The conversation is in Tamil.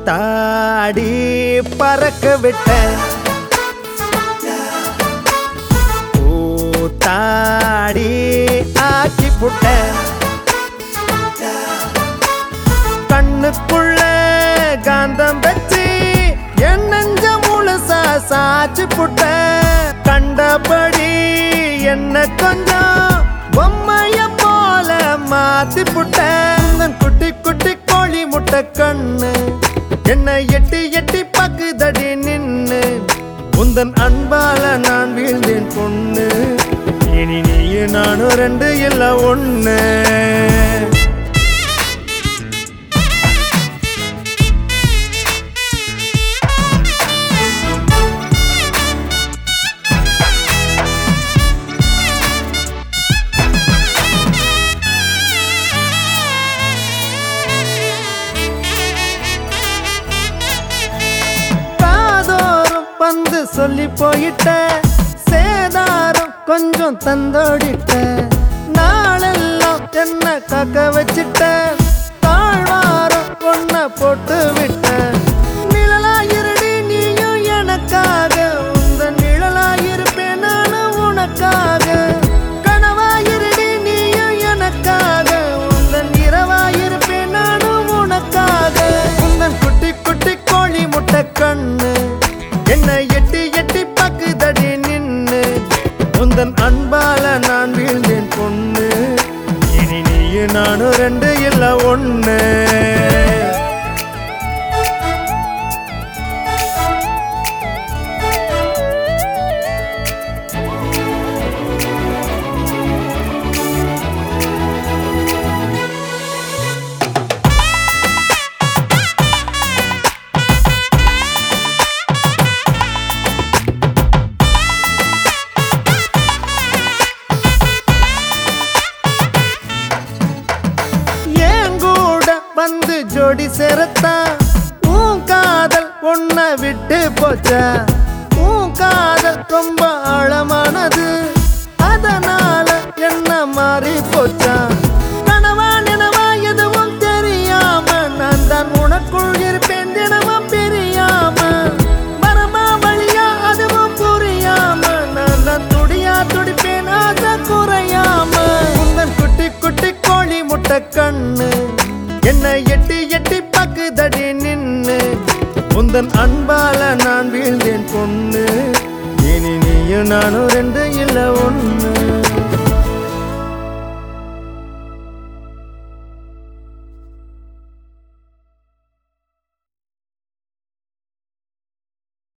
பூத்தாடி பறக்க விட்ட பூத்தாடி ஆக்கி புட்ட கண்ணுக்குள்ள காந்தம் வச்சு என் நெஞ்ச முழுசா சாச்சு புட்ட கண்டபடி என்ன கொஞ்சம் பொம்மைய போல மாத்தி புட்ட உந்தன் குட்டி குட்டி கோழி முட்டை கண்ணு என்னை எட்டி எட்டி பக்குதடி நின்னு உந்தன் அன்பால நான் வீழ்ந்தேன் பொண்ணு இனி நீயும் நானும் ரெண்டு இல்ல ஒண்ணு காதோறும் வந்து சொல்லி போயிட்ட சேதாரம் கொஞ்சம் தந்தோடிட்ட நாளெல்லாம் என்ன காக்க வச்சிட்ட தாழ்வாரம் பொண்ண போட்டு விட்ட நிழலாயிருடி நீயும் எனக்காக உந்த நிழலாயிருப்பேன் நானும் உனக்காக கனவாயிருடி நீயும் எனக்காக உந்தன் இரவாயிருப்பேன் நானும் உனக்காக உந்தன் குட்டி குட்டி கோழி முட்டை கண்ணு என்னை எட்டி எட்டி பக்குதடி நின்னு உந்தன் அன்பால நான் வீழ்ந்தேன் பொண்ணு இனி நீயும் நானும் ரெண்டு இல்ல ஒண்ணு ஏன் கூட வந்து ஜோடி சேரத்தா உன் காதல் உன்ன விட்டு போச்சா உன் காதல் ரொம்ப ஆழமானது அதனால என்ன மாறி போச்சா கனவா நினவா எதுவும் தெரியாம நான் தான் உனக்குள் இருப்பேன் தினமும் பிரியாம மரமா வழியா அதுவும் புரியாம நான் தான் துடியா துடிப்பேன் ஆசை குறையாம உந்தன் குட்டி குட்டி கோழி முட்டை கண்ணு என்னை எட்டி எட்டி பக்குதடி நின்னு உந்தன் அன்பால நான் வீழ்ந்தேன் பொண்ணு இனி நீயும் நானும் ரெண்டு இல்ல ஒண்ணு